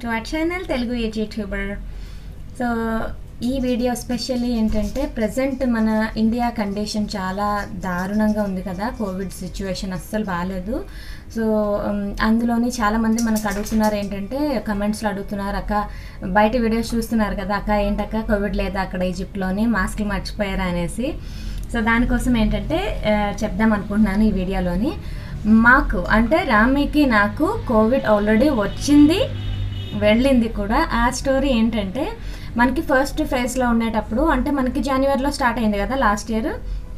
To our channel Telugu age YouTuber so ఈ video specially ఏంటంటే present మన ఇండియా కండిషన్ చాలా దారుణంగా ఉంది కదా కోవిడ్ సిచ్యువేషన్ అస్సలు బాగాలేదు సో ఉమ్, అందులోని చాలామంది మనకు అడుగుతున్నారు ఏంటంటే కమెంట్స్లో అడుగుతున్నారు అక్క బయట వీడియోస్ చూస్తున్నారు కదా అక్క ఏంటక్క కోవిడ్ లేదా అక్కడ ఈజిప్ట్లోని మాస్క్లు మర్చిపోయారా అనేసి సో దానికోసం ఏంటంటే ఆ, చెప్దాం అనుకుంటున్నాను ఈ వీడియోలోని మాకు అంటే రామీకి నాకు కోవిడ్ ఆల్రెడీ వచ్చింది వెళ్ళింది కూడా ఆ స్టోరీ ఏంటంటే మనకి ఫస్ట్ ఫేజ్లో ఉండేటప్పుడు అంటే మనకి జనవరిలో స్టార్ట్ అయింది కదా లాస్ట్ ఇయర్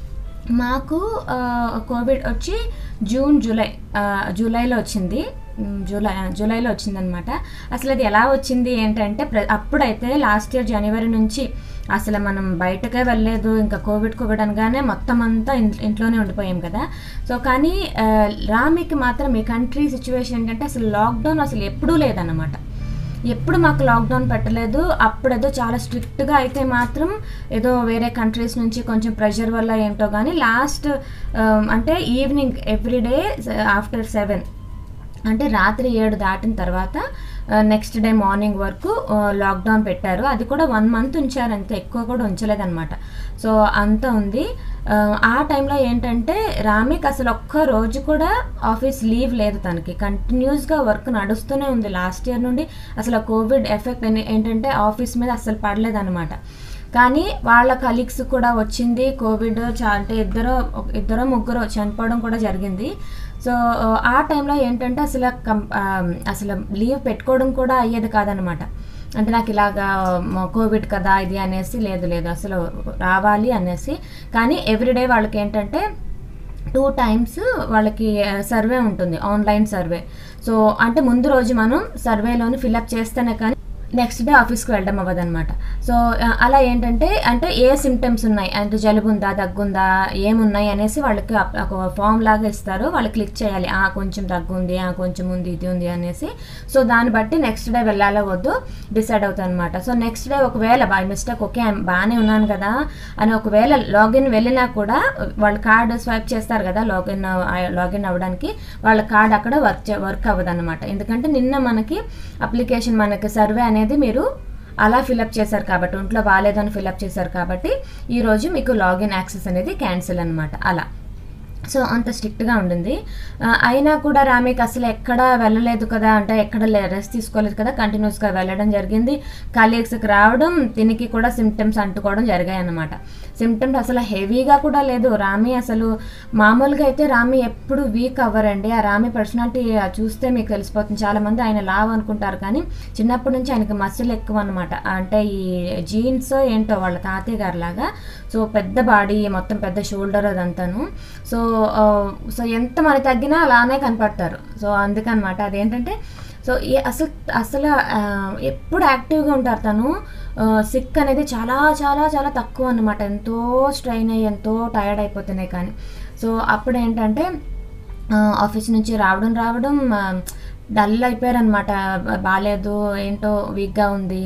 మాకు ఆ, కోవిడ్ వచ్చి జూన్ జూలై ఆ, జూలైలో వచ్చింది మ్, జూలై ఆ, జూలైలో వచ్చిందనమాట అసలు అది ఎలా వచ్చింది ఏంటంటే ప్ర- అప్పుడైతే లాస్ట్ ఇయర్ జనవరి నుంచి అసలు మనం బయటకే వెళ్ళలేదు ఇంకా కోవిడ్ కోవిడ్ అనగానే మొత్తం అంతా ఇన్- ఇంట్లోనే ఉండిపోయాం కదా సో కానీ ఆ, రామికి మాత్రం ఈ కంట్రీ సిచ్యువేషన్ ఏంటంటే అసలు లాక్డౌన్ అసలు ఎప్పుడూ లేదన్నమాట ఎప్పుడు మాకు లాక్డౌన్ పెట్టలేదు అప్పుడేదో చాలా స్ట్రిక్ట్గా అయితే మాత్రం ఏదో వేరే కంట్రీస్ నుంచి కొంచెం ప్రెషర్ వల్ల ఏంటో కానీ లాస్ట్ అంటే ఈవినింగ్ ఎవ్రీడే ఆఫ్టర్ సెవెన్ అంటే రాత్రి ఏడు దాటిన తర్వాత నెక్స్ట్ డే మార్నింగ్ వరకు లాక్డౌన్ పెట్టారు అది కూడా వన్ మంత్ ఉంచారు అంతే ఎక్కువ కూడా ఉంచలేదన్నమాట సో అంత ఉంది ఆ, ఆ టైంలో ఏంటంటే రామిక్ అసలు ఒక్క రోజు కూడా ఆఫీస్ లీవ్ లేదు తనకి కంటిన్యూస్గా వర్క్ నడుస్తూనే ఉంది లాస్ట్ ఇయర్ నుండి అసలు కోవిడ్ ఎఫెక్ట్ ఏంటంటే ఆఫీస్ మీద అసలు పడలేదన్నమాట కానీ వాళ్ళ కలీగ్స్ కూడా వచ్చింది కోవిడ్ చా అంటే ఇద్దరు ఇద్దరు ముగ్గురు చనిపోవడం కూడా జరిగింది సో ఆ టైంలో ఏంటంటే అసలు కం ఆ, అసలు లీవ్ పెట్టుకోవడం కూడా అయ్యేది కాదనమాట అంటే నాకు ఇలాగా మ, కోవిడ్ కదా ఇది అనేసి లేదు లేదు అసలు రావాలి అనేసి కానీ ఎవ్రీడే వాళ్ళకి ఏంటంటే టూ టైమ్స్ వాళ్ళకి సర్వే ఉంటుంది ఆన్లైన్ సర్వే సో అంటే ముందు రోజు మనం సర్వేలోని ఫిలప్ చేస్తేనే కానీ నెక్స్ట్ డే ఆఫీస్కి వెళ్ళడం అవ్వదన్నమాట సో ఆ, అలా ఏంటంటే అంటే ఏ సిమ్టమ్స్ ఉన్నాయి అంటే జలుబు ఉందా దగ్గుందా ఏమున్నాయి అనేసి వాళ్ళకి అప్- ఒక ఫామ్ లాగా ఇస్తారు వాళ్ళు క్లిక్ చేయాలి ఆ కొంచెం దగ్గు ఉంది ఆ కొంచెం ఉంది ఇది ఉంది అనేసి సో దాన్ని బట్టి నెక్స్ట్ డే వెళ్ళాలో వద్దు డిసైడ్ అవుతుంది అనమాట సో నెక్స్ట్ డే ఒకవేళ బై మిస్టేక్ ఓకే I'm బాగానే ఉన్నాను కదా అని ఒకవేళ లాగిన్ వెళ్ళినా కూడా వాళ్ళు కార్డ్ స్వైప్ చేస్తారు కదా లాగిన్ లాగిన్ అవ్వడానికి వాళ్ళ కార్డ్ అక్కడ వర్క్ వర్క్ అవ్వదు అనమాట ఎందుకంటే నిన్న మనకి అప్లికేషన్ మనకి సర్వే అనేది మీరు అలా ఫిలప్ చేశారు కాబట్టి ఒంట్లో బాగాలేదని ఫిలప్ చేశారు కాబట్టి ఈరోజు మీకు లాగిన్ యాక్సెస్ అనేది క్యాన్సిల్ అనమాట అలా సో అంత స్ట్రిక్ట్గా ఉండింది ఆ, అయినా కూడా రామీకి అసలు ఎక్కడ వెళ్ళలేదు కదా అంటే ఎక్కడ రెస్ట్ తీసుకోలేదు కదా కంటిన్యూస్గా వెళ్ళడం జరిగింది కలీగ్స్కి రావడం దీనికి కూడా సిమ్టమ్స్ అంటుకోవడం జరిగాయి అన్నమాట సిమ్టమ్స్ అసలు హెవీగా కూడా లేదు రామి అసలు మామూలుగా అయితే రామి ఎప్పుడు వీక్ అవ్వరండి ఆ రామి పర్సనాలిటీ చూస్తే మీకు తెలిసిపోతుంది చాలామంది ఆయన లావ్ అనుకుంటారు కానీ చిన్నప్పటి నుంచి ఆయనకి మసిల్ ఎక్కువ అనమాట అంటే ఈ జీన్స్ ఏంటో వాళ్ళ తాతయ్య గారు లాగా సో పెద్ద బాడీ మొత్తం పెద్ద షోల్డర్ అదంతాను సో ఆ, సో ఎంత మన తగ్గినా అలానే కనపడతారు సో అందుకనమాట అదేంటంటే సో ఏ అసలు అసలు ఆ, ఎప్పుడు యాక్టివ్గా ఉంటారు తను సిక్ అనేది చాలా చాలా చాలా తక్కువ అనమాట ఎంతో స్ట్రైన్ అయ్యి ఎంతో టైర్డ్ అయిపోతున్నాయి కానీ సో అప్పుడు ఏంటంటే ఆ, ఆఫీస్ నుంచి రావడం రావడం డల్ అయిపోయారనమాట బాగాలేదు ఏంటో వీక్గా ఉంది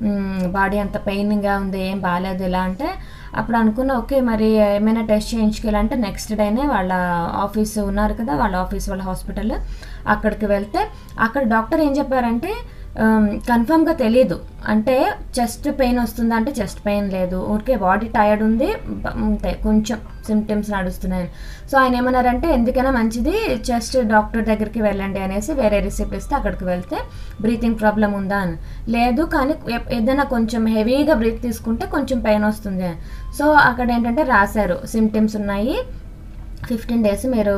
బాడీ అంత పెయిన్గా ఉంది ఏం బాగాలేదు ఇలా అంటే అప్పుడు అనుకున్న ఓకే మరి ఏమైనా టెస్ట్ చేయించుకోవాలంటే నెక్స్ట్ డేనే వాళ్ళ ఆఫీస్ ఉన్నారు కదా వాళ్ళ ఆఫీస్ వాళ్ళ హాస్పిటల్ అక్కడికి వెళ్తే అక్కడ డాక్టర్ ఏం చెప్పారంటే కన్ఫర్మ్గా తెలియదు అంటే చెస్ట్ పెయిన్ వస్తుందా అంటే చెస్ట్ పెయిన్ లేదు ఊరికే బాడీ టైర్డ్ ఉంది బ- అంతే కొంచెం సిమ్టమ్స్ నడుస్తున్నాయి సో ఆయన ఏమన్నారంటే ఎందుకైనా మంచిది చెస్ట్ డాక్టర్ దగ్గరికి వెళ్ళండి అనేసి వేరే రిసిప్ట్ ఇస్తే అక్కడికి వెళ్తే బ్రీతింగ్ ప్రాబ్లం ఉందా అని లేదు కానీ ఎప్- ఏదైనా కొంచెం హెవీగా బ్రీత్ తీసుకుంటే కొంచెం పెయిన్ వస్తుంది అని. సో అక్కడ ఏంటంటే రాశారు సిమ్టమ్స్ ఉన్నాయి ఫిఫ్టీన్ డేస్ మీరు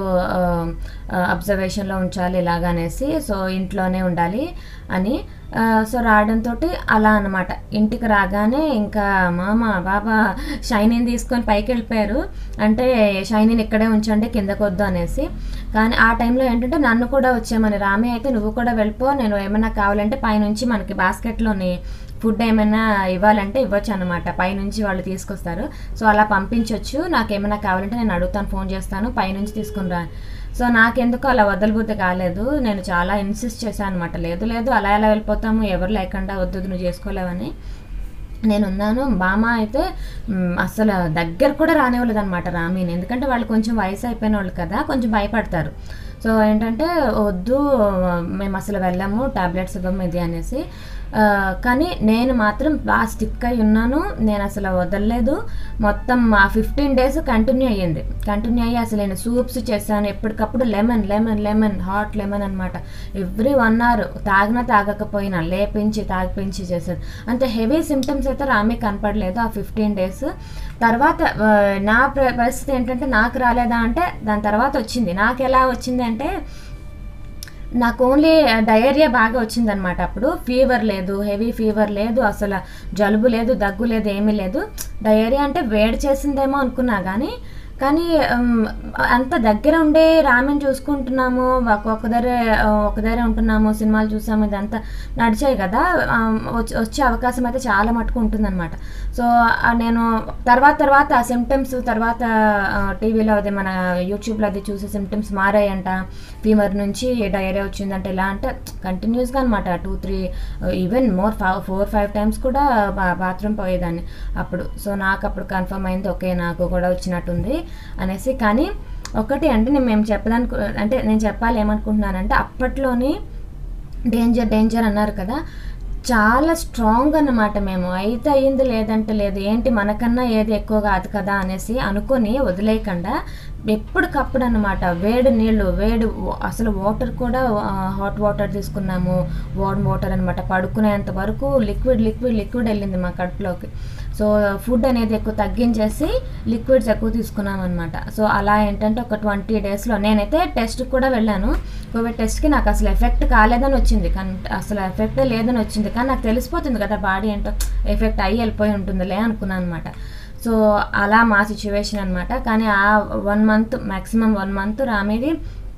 అబ్జర్వేషన్లో ఉంచాలి ఇలాగనేసి సో ఇంట్లోనే ఉండాలి అని ఆ, సో రావడంతో అలా అనమాట ఇంటికి రాగానే ఇంకా మామ బాబా షైనీని తీసుకొని పైకి వెళ్ళిపోయారు అంటే షైనీని ఇక్కడే ఉంచండి కిందకు వద్దు అనేసి కానీ ఆ టైంలో ఏంటంటే నన్ను కూడా వచ్చామని రామే అయితే నువ్వు కూడా వెళ్ళిపో నేను ఏమైనా కావాలంటే పైనుంచి మనకి బాస్కెట్లోని ఫుడ్ ఏమైనా ఇవ్వాలంటే ఇవ్వచ్చు అనమాట పైనుంచి వాళ్ళు తీసుకొస్తారు సో అలా పంపించవచ్చు నాకు ఏమైనా కావాలంటే నేను అడుగుతాను ఫోన్ చేస్తాను పైనుంచి తీసుకుని రా సో నాకెందుకు అలా వదలబుద్ధి కాలేదు నేను చాలా ఇన్సిస్ట్ చేశాను అనమాట లేదు లేదు అలా ఎలా వెళ్ళిపోతాము ఎవరు లేకుండా వద్దు నువ్వు చేసుకోలేవని నేను ఉన్నాను బామ్మ అయితే మ్, అసలు దగ్గర కూడా రానివ్వలేదు అనమాట రామీని ఎందుకంటే వాళ్ళు కొంచెం వయసు అయిపోయిన వాళ్ళు కదా కొంచెం భయపడతారు సో ఏంటంటే వద్దు మేము అసలు వెళ్ళాము టాబ్లెట్స్ ఇవ్వము ఇది అనేసి ఆ, కానీ నేను మాత్రం బాగా స్టిక్ అయి ఉన్నాను నేను అసలు వదలలేదు మొత్తం ఆ ఫిఫ్టీన్ డేస్ కంటిన్యూ అయ్యింది కంటిన్యూ అయ్యి అసలు నేను సూప్స్ చేశాను ఎప్పటికప్పుడు lemon lemon lemon hot lemon అనమాట ఎవ్రీ వన్ అవర్ తాగినా తాగకపోయినా లేపించి తాగిపించి చేసేది అంత హెవీ సిమ్టమ్స్ అయితే రామి కనపడలేదు ఆ ఫిఫ్టీన్ డేస్ తర్వాత ఆ, నా ప్ర- పరిస్థితి ఏంటంటే నాకు రాలేదా అంటే దాని తర్వాత వచ్చింది నాకు ఎలా వచ్చింది అంటే నాకు ఓన్లీ డయేరియా బాగా వచ్చిందనమాట అప్పుడు ఫీవర్ లేదు హెవీ ఫీవర్ లేదు అసలు జలుబు లేదు దగ్గు లేదు ఏమీ లేదు డయేరియా అంటే వేడి చేసిందేమో అనుకున్నా కానీ కానీ ఉమ్, అంత దగ్గర ఉండే రామెన్ చూసుకుంటున్నాము ఒక ఒక దగ్గర ఒక దగ్గర ఉంటున్నాము సినిమాలు చూసాము ఇదంతా నడిచాయి కదా ఆ, వచ్చే వచ్చే అవకాశం అయితే చాలా మటుకు ఉంటుందన్నమాట సో ఆ, నేను తర్వాత తర్వాత ఆ సిమ్టమ్స్ తర్వాత టీవీలో అది మన యూట్యూబ్లో అది చూసే సిమ్టమ్స్ మారాయంట ఫీవర్ నుంచి డయేరియా వచ్చిందంటే ఇలా అంటే కంటిన్యూస్గా అనమాట two three even more four five times కూడా బాత్రూమ్ పోయేదాన్ని అప్పుడు సో నాకు అప్పుడు కన్ఫర్మ్ అయింది ఓకే నాకు కూడా వచ్చినట్టుంది అనేసి కానీ ఒకటి అంటే నేను మేము చెప్పడానికి అంటే నేను చెప్పాలి ఏమనుకుంటున్నానంటే అప్పట్లోని డేంజర్ డేంజర్ అన్నారు కదా చాలా స్ట్రాంగ్ అన్నమాట మేము అయితే అయ్యింది లేదంటే లేదు ఏంటి మనకన్నా ఏది ఎక్కువ కాదు కదా అనేసి అనుకొని వదిలేయకుండా ఎప్పటికప్పుడు అనమాట వేడి నీళ్ళు వేడి వా- అసలు వాటర్ కూడా హాట్ వాటర్ తీసుకున్నాము వార్మ్ వాటర్ అనమాట పడుకునేంత వరకు లిక్విడ్ లిక్విడ్ లిక్విడ్ వెళ్ళింది మా కడుపులోకి సో ఫుడ్ అనేది ఎక్కువ తగ్గించేసి లిక్విడ్స్ ఎక్కువ తీసుకున్నాం అనమాట సో అలా ఏంటంటే ఒక ట్వంటీ డేస్లో నేనైతే టెస్ట్ కూడా వెళ్ళాను కోవిడ్ టెస్ట్కి నాకు అసలు ఎఫెక్ట్ కాలేదని వచ్చింది కానీ అసలు ఎఫెక్టే లేదని వచ్చింది కానీ నాకు తెలిసిపోతుంది కదా బాడీ ఏంటో ఎఫెక్ట్ అయ్యి వెళ్ళిపోయి ఉంటుందిలే అనుకున్నాను అనమాట సో అలా మా సిచ్యువేషన్ అనమాట కానీ ఆ one month maximum one month రామేది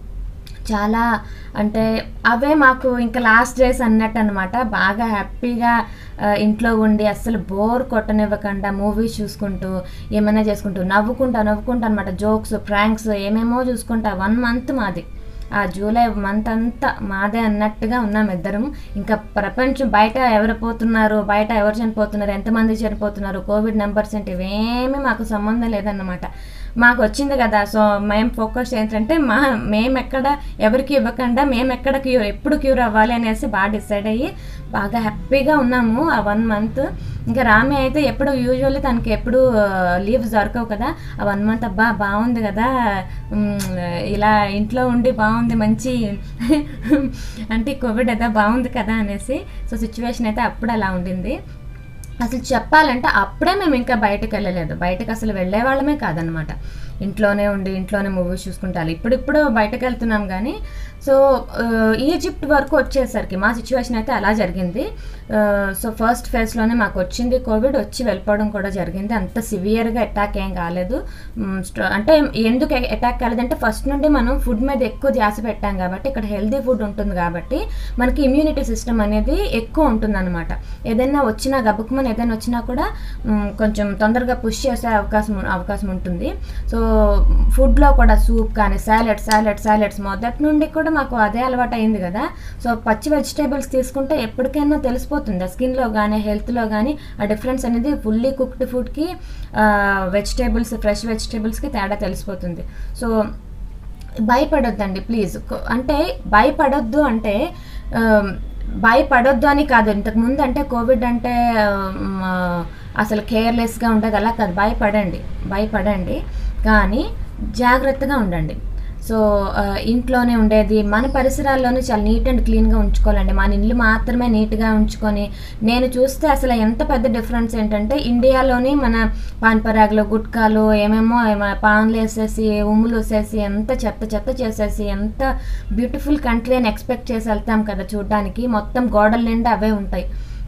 చాలా అంటే అవే మాకు ఇంకా లాస్ట్ డేస్ అన్నట్టు అనమాట బాగా హ్యాపీగా ఆ, ఇంట్లో ఉండి అస్సలు బోర్ కొట్టనివ్వకుండా మూవీస్ చూసుకుంటూ ఏమైనా చేసుకుంటూ నవ్వుకుంటా నవ్వుకుంటా అనమాట జోక్స్ ప్రాంక్స్ ఏమేమో చూసుకుంటా వన్ మంత్ మాది ఆ జూలై మంత్ అంతా మాదే అన్నట్టుగా ఉన్నాం ఇద్దరం ఇంకా ప్రపంచం బయట ఎవరు పోతున్నారు బయట ఎవరు చనిపోతున్నారు ఎంతమంది చనిపోతున్నారు కోవిడ్ నెంబర్స్ అంటే ఇవేమీ మాకు సంబంధం లేదన్నమాట మాకు వచ్చింది కదా సో మేము ఫోకస్ ఏంటంటే మా మేము ఎక్కడ ఎవరికి ఇవ్వకుండా మేము ఎక్కడ క్యూర్ ఎప్పుడు క్యూర్ అవ్వాలి అనేసి బాగా డిసైడ్ అయ్యి బాగా హ్యాపీగా ఉన్నాము ఆ వన్ మంత్ ఇంకా రామి అయితే ఎప్పుడు యూజువల్లీ తనకి ఎప్పుడు లీవ్స్ దొరకవు కదా ఆ వన్ మంత్ అబ్బా బాగుంది కదా ఉమ్, ఇలా ఇంట్లో ఉండి బాగుంది మంచి అంటే కోవిడ్ అయితే బాగుంది కదా అనేసి సో సిచ్యువేషన్ అయితే అప్పుడు అలా ఉండింది అసలు చెప్పాలంటే అప్పుడే మేము ఇంకా బయటకు వెళ్ళలేదు బయటకు అసలు వెళ్ళే వాళ్ళమే కాదనమాట ఇంట్లోనే ఉండి ఇంట్లోనే మూవీస్ చూసుకుంటారు ఇప్పుడిప్పుడు బయటకు వెళ్తున్నాం కానీ సో ఆ, ఈజిప్ట్ వరకు వచ్చేసరికి మా సిచ్యువేషన్ అయితే అలా జరిగింది ఆ, సో ఫస్ట్ ఫేజ్లోనే మాకు వచ్చింది కోవిడ్ వచ్చి వెళ్ళిపోవడం కూడా జరిగింది అంత సివియర్గా అటాక్ ఏం కాలేదు మ్, స్ట్ర- అంటే ఎందుకు అటాక్ కాలేదంటే ఫస్ట్ నుండి మనం ఫుడ్ మీద ఎక్కువ ధ్యాస పెట్టాం కాబట్టి ఇక్కడ హెల్దీ ఫుడ్ ఉంటుంది కాబట్టి మనకి ఇమ్యూనిటీ సిస్టమ్ అనేది ఎక్కువ ఉంటుందన్నమాట ఏదైనా వచ్చినా గబుక్కుమని ఏదైనా వచ్చినా కూడా మ్, కొంచెం తొందరగా పుష్ చేసే అవకాశం అవకాశం ఉంటుంది సో ఫుడ్లో కూడా సూప్ కానీ సాలెడ్ సాలెడ్ సాలెడ్స్ మొదటి నుండి కూడా మాకు అదే అలవాటు అయింది కదా సో పచ్చి వెజిటేబుల్స్ తీసుకుంటే ఎప్పటికైనా తెలిసిపోతుంది స్కిన్లో కానీ హెల్త్లో కానీ ఆ డిఫరెన్స్ అనేది ఫుల్లీ కుక్డ్ ఫుడ్కి వెజిటేబుల్స్ ఫ్రెష్ వెజిటేబుల్స్కి తేడా తెలిసిపోతుంది సో భయపడొద్దండి ప్లీజ్ కొ- అంటే భయపడొద్దు అంటే ఆ, భయపడొద్దు అని కాదు ఇంతకు ముందు అంటే కోవిడ్ అంటే ఆ, అసలు కేర్లెస్గా ఉండదు అలా కాదు భయపడండి భయపడండి కానీ జాగ్రత్తగా ఉండండి సో ఆ, ఇంట్లోనే ఉండేది మన పరిసరాల్లోనే చాలా నీట్ అండ్ క్లీన్గా ఉంచుకోవాలండి మన ఇల్లు మాత్రమే నీట్గా ఉంచుకొని నేను చూస్తే అసలు ఎంత పెద్ద డిఫరెన్స్ ఏంటంటే ఇండియాలోని మన పాన్ పరాగులు గుట్కాలు ఏమేమో ఏమ- పాన్లు వేసేసి ఉమ్ములు వేసేసి ఎంత చెత్త చెత్త చేసేసి ఎంత బ్యూటిఫుల్ కంట్రీ అని ఎక్స్పెక్ట్ చేసి వెళ్తాం కదా చూడడానికి మొత్తం గోడల నిండా అవే ఉంటాయి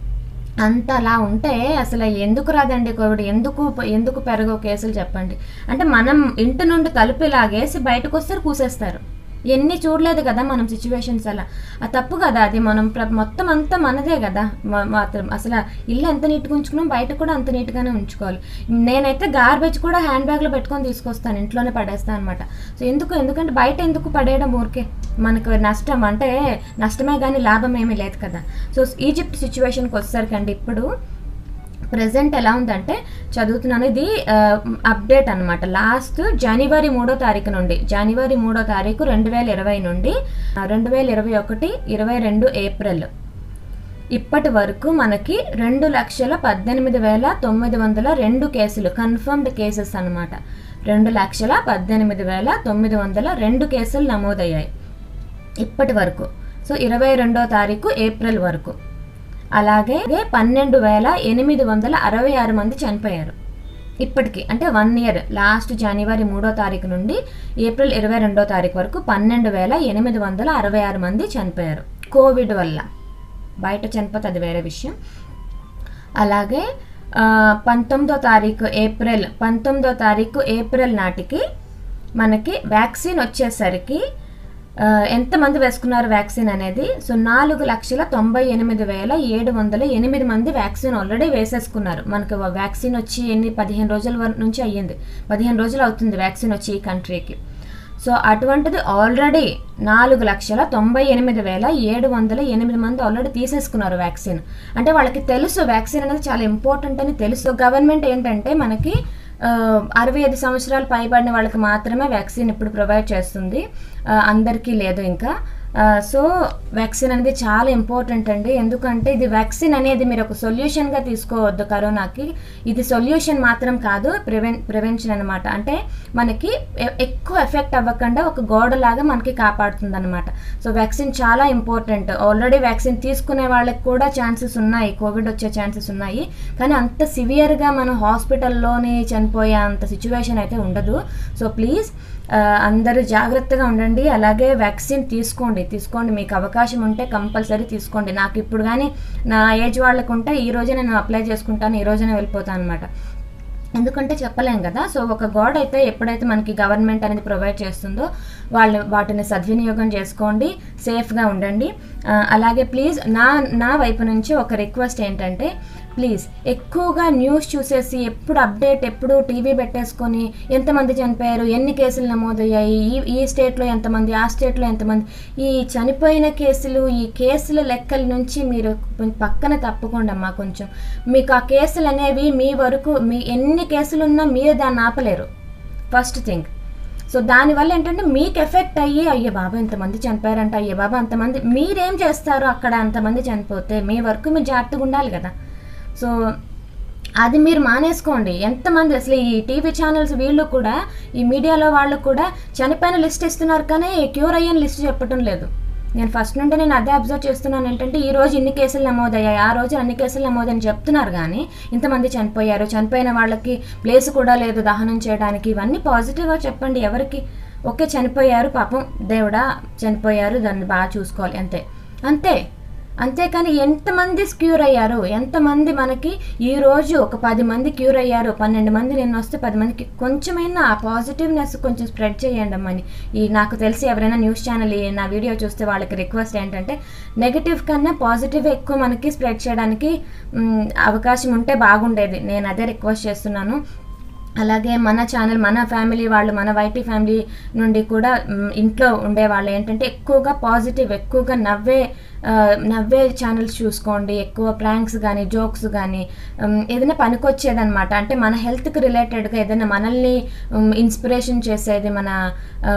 అంత అలా ఉంటే అసలు ఎందుకు రాదండి కోవిడ్ ఎందుకు ఎందుకు పెరగవు కేసులు చెప్పండి అంటే మనం ఇంటి నుండి తలుపు ఇలాగేసి బయటకు వస్తారు కూసేస్తారు ఎన్ని చూడలేదు కదా మనం సిచ్యువేషన్స్ అలా ఆ తప్పు కదా అది మనం ప్ర- మొత్తం అంతా మనదే కదా మ- మాత్రం అసలు ఇల్లు ఎంత నీట్గా ఉంచుకున్నాం బయట కూడా అంత నీట్గానే ఉంచుకోవాలి నేనైతే గార్బేజ్ కూడా హ్యాండ్ బ్యాగ్లో పెట్టుకొని తీసుకొస్తాను ఇంట్లోనే పడేస్తాను అనమాట సో ఎందుకు ఎందుకంటే బయట ఎందుకు పడేయడం ఊరికే మనకు నష్టం అంటే నష్టమే కానీ లాభం ఏమీ లేదు కదా సో ఈజిప్ట్ సిచ్యువేషన్కి వచ్చేసరికి అండి ఇప్పుడు ప్రజెంట్ ఎలా ఉందంటే చదువుతున్నాను ఇది అప్డేట్ అనమాట లాస్ట్ జనవరి మూడో తారీఖు నుండి జనవరి మూడో తారీఖు రెండు వేల ఇరవై నుండి రెండు వేల ఇరవై ఒకటి ఇరవై రెండు ఏప్రిల్ ఇప్పటి వరకు మనకి రెండు లక్షల పద్దెనిమిది వేల తొమ్మిది వందల రెండు కేసులు కన్ఫర్మ్డ్ కేసెస్ అనమాట రెండు లక్షల పద్దెనిమిది వేల తొమ్మిది వందల రెండు కేసులు నమోదయ్యాయి ఇప్పటి వరకు సో ఇరవై రెండో తారీఖు ఏప్రిల్ వరకు అలాగే పన్నెండు వేల ఎనిమిది వందల అరవై ఆరు మంది చనిపోయారు ఇప్పటికి అంటే వన్ ఇయర్ లాస్ట్ జనవరి మూడో తారీఖు నుండి ఏప్రిల్ ఇరవై రెండో తారీఖు వరకు పన్నెండు వేల ఎనిమిది వందల అరవై ఆరు మంది చనిపోయారు కోవిడ్ వల్ల బయట చనిపోతే అది వేరే విషయం అలాగే ఆ, పంతొమ్మిదో తారీఖు ఏప్రిల్ పంతొమ్మిదో తారీఖు ఏప్రిల్ నాటికి మనకి వ్యాక్సిన్ వచ్చేసరికి ఆ, ఎంతమంది వేసుకున్నారు వ్యాక్సిన్ అనేది సో నాలుగు లక్షల తొంభై ఎనిమిది వేల ఏడు వందల ఎనిమిది మంది వ్యాక్సిన్ ఆల్రెడీ వేసేసుకున్నారు మనకు వ్యాక్సిన్ వచ్చి ఎన్ని పదిహేను రోజుల వరకు నుంచి అయ్యింది పదిహేను రోజులు అవుతుంది వ్యాక్సిన్ వచ్చి ఈ కంట్రీకి సో అటువంటిది ఆల్రెడీ నాలుగు లక్షల తొంభై ఎనిమిది వేల ఏడు వందల ఎనిమిది మంది ఆల్రెడీ తీసేసుకున్నారు వ్యాక్సిన్ అంటే వాళ్ళకి తెలుసు వ్యాక్సిన్ అనేది చాలా ఇంపార్టెంట్ అని తెలుసు గవర్నమెంట్ ఏంటంటే మనకి ఆ, అరవై ఐదు సంవత్సరాలు పైబడిన వాళ్ళకి మాత్రమే వ్యాక్సిన్ ఇప్పుడు ప్రొవైడ్ చేస్తుంది ఆ, అందరికీ లేదు ఇంకా ఆ, సో వ్యాక్సిన్ అనేది చాలా ఇంపార్టెంట్ అండి ఎందుకంటే ఇది వ్యాక్సిన్ అనేది మీరు ఒక సొల్యూషన్గా తీసుకోవద్దు కరోనాకి ఇది సొల్యూషన్ మాత్రం కాదు ప్రివెన్ ప్రివెన్షన్ అనమాట అంటే మనకి ఎ- ఎక్కువ ఎఫెక్ట్ అవ్వకుండా ఒక గోడలాగా మనకి కాపాడుతుంది అనమాట సో వ్యాక్సిన్ చాలా ఇంపార్టెంట్ ఆల్రెడీ వ్యాక్సిన్ తీసుకునే వాళ్ళకి కూడా ఛాన్సెస్ ఉన్నాయి కోవిడ్ వచ్చే ఛాన్సెస్ ఉన్నాయి కానీ అంత సివియర్గా మనం హాస్పిటల్లోని చనిపోయే అంత సిచ్యువేషన్ అయితే ఉండదు సో ప్లీజ్ ఆ, అందరూ జాగ్రత్తగా ఉండండి అలాగే వ్యాక్సిన్ తీసుకోండి తీసుకోండి మీకు అవకాశం ఉంటే కంపల్సరీ తీసుకోండి నాకు ఇప్పుడు కానీ నా ఏజ్ వాళ్ళకు ఉంటే ఈ రోజే నేను అప్లై చేసుకుంటాను ఈ రోజునే వెళ్ళిపోతాను అనమాట ఎందుకంటే చెప్పలేం కదా సో ఒక గోడ్ అయితే ఎప్పుడైతే మనకి గవర్నమెంట్ అనేది ప్రొవైడ్ చేస్తుందో వాళ్ళు వాటిని సద్వినియోగం చేసుకోండి సేఫ్గా ఉండండి ఆ, అలాగే ప్లీజ్ నా నా వైపు నుంచి ఒక రిక్వెస్ట్ ఏంటంటే ప్లీజ్ ఎక్కువగా న్యూస్ చూసేసి ఎప్పుడు అప్డేట్ ఎప్పుడు టీవీ పెట్టేసుకొని ఎంతమంది చనిపోయారు ఎన్ని కేసులు నమోదయ్యాయి ఈ ఈ స్టేట్లో ఎంతమంది ఆ స్టేట్లో ఎంతమంది ఈ చనిపోయిన కేసులు ఈ కేసుల లెక్కల నుంచి మీరు కొంచెం పక్కన తప్పకుండా అమ్మా కొంచెం మీకు ఆ కేసులు అనేవి మీ వరకు మీ ఎన్ని కేసులు ఉన్నా మీరు దాన్ని ఆపలేరు ఫస్ట్ థింగ్ సో దానివల్ల ఏంటంటే మీకు ఎఫెక్ట్ అయ్యి అయ్యే బాబా ఇంతమంది చనిపోయారంట అయ్యే బాబా అంతమంది మీరేం చేస్తారు అక్కడ అంతమంది చనిపోతే మీ వరకు మీరు జాగ్రత్తగా ఉండాలి కదా సో అది మీరు మానేసుకోండి ఎంతమంది అసలు ఈ టీవీ ఛానల్స్ వీళ్ళు కూడా ఈ మీడియాలో వాళ్ళు కూడా చనిపోయిన లిస్ట్ ఇస్తున్నారు కానీ క్యూర్ అయ్యని లిస్ట్ చెప్పటం లేదు నేను ఫస్ట్ నుండి నేను అదే అబ్జర్వ్ చేస్తున్నాను ఏంటంటే ఈ రోజు ఇన్ని కేసులు నమోదయ్యాయి ఆ రోజు అన్ని కేసులు నమోదని చెప్తున్నారు కానీ ఇంతమంది చనిపోయారు చనిపోయిన వాళ్ళకి ప్లేస్ కూడా లేదు దహనం చేయడానికి ఇవన్నీ పాజిటివ్గా చెప్పండి ఎవరికి ఓకే చనిపోయారు పాపం దేవుడా చనిపోయారు దాన్ని బాగా చూసుకోవాలి అంతే అంతే అంతేకాని ఎంతమంది క్యూర్ అయ్యారు ఎంతమంది మనకి ఈ రోజు ఒక పది మంది క్యూర్ అయ్యారు పన్నెండు మంది నిన్న వస్తే పది మందికి కొంచెమైనా ఆ పాజిటివ్నెస్ కొంచెం స్ప్రెడ్ చేయండి అమ్మని ఈ నాకు తెలిసి ఎవరైనా న్యూస్ ఛానల్ ఈ నా వీడియో చూస్తే వాళ్ళకి రిక్వెస్ట్ ఏంటంటే నెగిటివ్ కన్నా పాజిటివ్ ఎక్కువ మనకి స్ప్రెడ్ చేయడానికి మ్, అవకాశం ఉంటే బాగుండేది నేను అదే రిక్వెస్ట్ చేస్తున్నాను అలాగే మన ఛానల్ మన ఫ్యామిలీ వాళ్ళు మన వైటీ ఫ్యామిలీ నుండి కూడా మ్, ఇంట్లో ఉండే వాళ్ళు ఏంటంటే ఎక్కువగా పాజిటివ్ ఎక్కువగా నవ్వే ఆ, నవ్వే ఛానల్స్ చూసుకోండి ఎక్కువ ప్రాంక్స్ కానీ జోక్స్ కానీ ఏదైనా పనికొచ్చేదన్నమాట అంటే మన హెల్త్కి రిలేటెడ్గా ఏదైనా మనల్ని ఇన్స్పిరేషన్ చేసేది మన ఆ,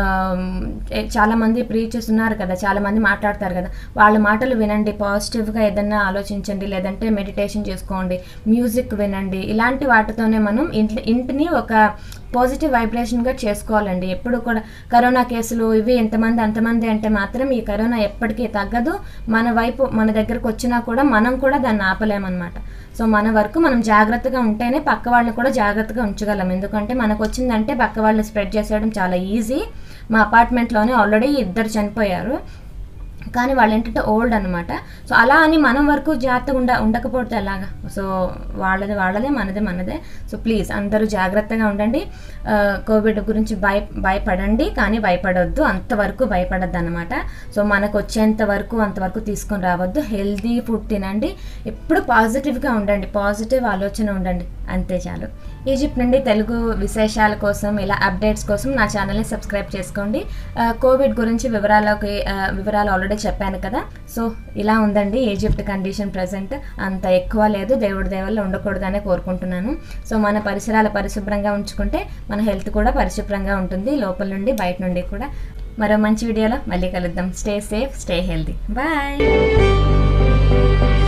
ఏ- చాలామంది ప్రీచర్స్ ఉన్నారు కదా చాలామంది మాట్లాడతారు కదా వాళ్ళ మాటలు వినండి పాజిటివ్గా ఏదైనా ఆలోచించండి లేదంటే మెడిటేషన్ చేసుకోండి మ్యూజిక్ వినండి ఇలాంటి వాటితోనే మనం ఇంటి ఇంటిని ఒక పాజిటివ్ వైబ్రేషన్గా చేసుకోవాలండి ఎప్పుడు కూడా కరోనా కేసులు ఇవి ఎంతమంది అంతమంది అంటే మాత్రం ఈ కరోనా ఎప్పటికీ తగ్గదు మన వైపు మన దగ్గరకు వచ్చినా కూడా మనం కూడా దాన్ని ఆపలేమన్నమాట సో మన వరకు మనం జాగ్రత్తగా ఉంటేనే పక్క వాళ్ళని కూడా జాగ్రత్తగా ఉంచగలం ఎందుకంటే మనకు వచ్చిందంటే పక్క వాళ్ళని స్ప్రెడ్ చేసేయడం చాలా ఈజీ మా అపార్ట్మెంట్లోనే ఆల్రెడీ ఇద్దరు చనిపోయారు కానీ వాళ్ళు ఏంటంటే ఓల్డ్ అనమాట సో అలా అని మనం వరకు జాగ్రత్తగా ఉండ ఉండకపోతే ఎలాగా సో వాళ్ళది వాళ్ళదే మనదే మనదే సో ప్లీజ్ అందరూ జాగ్రత్తగా ఉండండి ఆ, కోవిడ్ గురించి భయ భయపడండి కానీ భయపడొద్దు అంతవరకు భయపడద్దు అనమాట సో మనకు వచ్చేంత వరకు అంతవరకు తీసుకొని రావద్దు హెల్దీ ఫుడ్ తినండి ఎప్పుడు పాజిటివ్గా ఉండండి పాజిటివ్ ఆలోచన ఉండండి అంతే చాలు ఈజిప్ట్ నుండి తెలుగు విశేషాల కోసం ఇలా అప్డేట్స్ కోసం నా ఛానల్ని సబ్స్క్రైబ్ చేసుకోండి ఆ, కోవిడ్ గురించి వివరాలకి ఆ, వివరాలు ఆల్రెడీ చెప్పాను కదా సో ఇలా ఉందండి ఈజిప్ట్ కండిషన్ ప్రజెంట్ అంత ఎక్కువ లేదు దేవుడి దేవల్ల ఉండకూడదనే కోరుకుంటున్నాను సో మన పరిసరాలు పరిశుభ్రంగా ఉంచుకుంటే మన హెల్త్ కూడా పరిశుభ్రంగా ఉంటుంది లోపల నుండి బయట నుండి కూడా మరో మంచి వీడియోలో మళ్ళీ కలుద్దాం stay safe stay healthy bye